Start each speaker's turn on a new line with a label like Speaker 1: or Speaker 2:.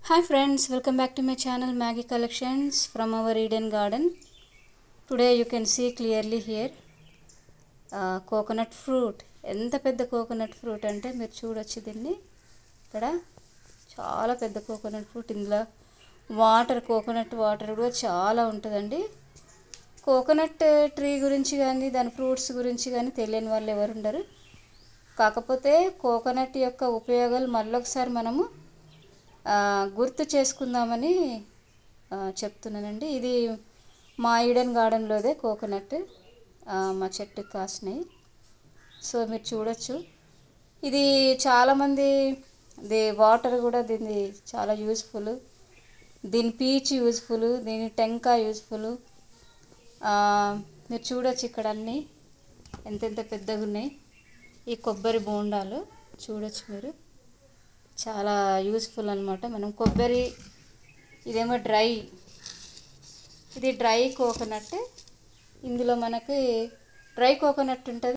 Speaker 1: Hi friends, welcome back to my channel Maggie Collections from our Eden Garden. Today you can see clearly here uh, coconut fruit. ఎంత పెద్ద coconut fruit అంటే మీరు చూడొచ్చు దీన్ని ఇక్కడ చాలా పెద్ద కోకోనట్ ఫ్రూట్ ఇందులో వాటర్ కోకోనట్ వాటర్ కూడా చాలా ఉంటుందండి కోకోనట్ ట్రీ గురించి కానీ దాని ఫ్రూట్స్ గురించి కానీ తెలియని వాళ్ళు ఎవరు ఉండరు కాకపోతే కోకోనట్ యొక్క ఉపయోగాలు మళ్ళొకసారి మనము ఆ, గుర్తు చేసుకుందామని ఆ, చెప్తున్నానండి ఇది మా ఈడెన్ గార్డెన్లోదే కోకోనట్ ఆ, మా చెట్టుకి కాసినాయి సో మీరు చూడొచ్చు ఇది చాలామంది ది వాటర్ కూడా దీన్ని చాలా యూస్ఫుల్ దీని పీచ్ యూస్ఫుల్ దీని టెంకా యూస్ఫుల్ మీరు చూడొచ్చు ఇక్కడ అన్నీ ఎంతెంత పెద్దగా ఉన్నాయి ఈ కొబ్బరి బోండాలు చూడొచ్చు మీరు చాలా యూస్ఫుల్ అనమాట మనం కొబ్బరి ఇదేమో డ్రై ఇది డ్రై కోకోనట్ ఇందులో మనకి డ్రై కోకోనట్ ఉంటుంది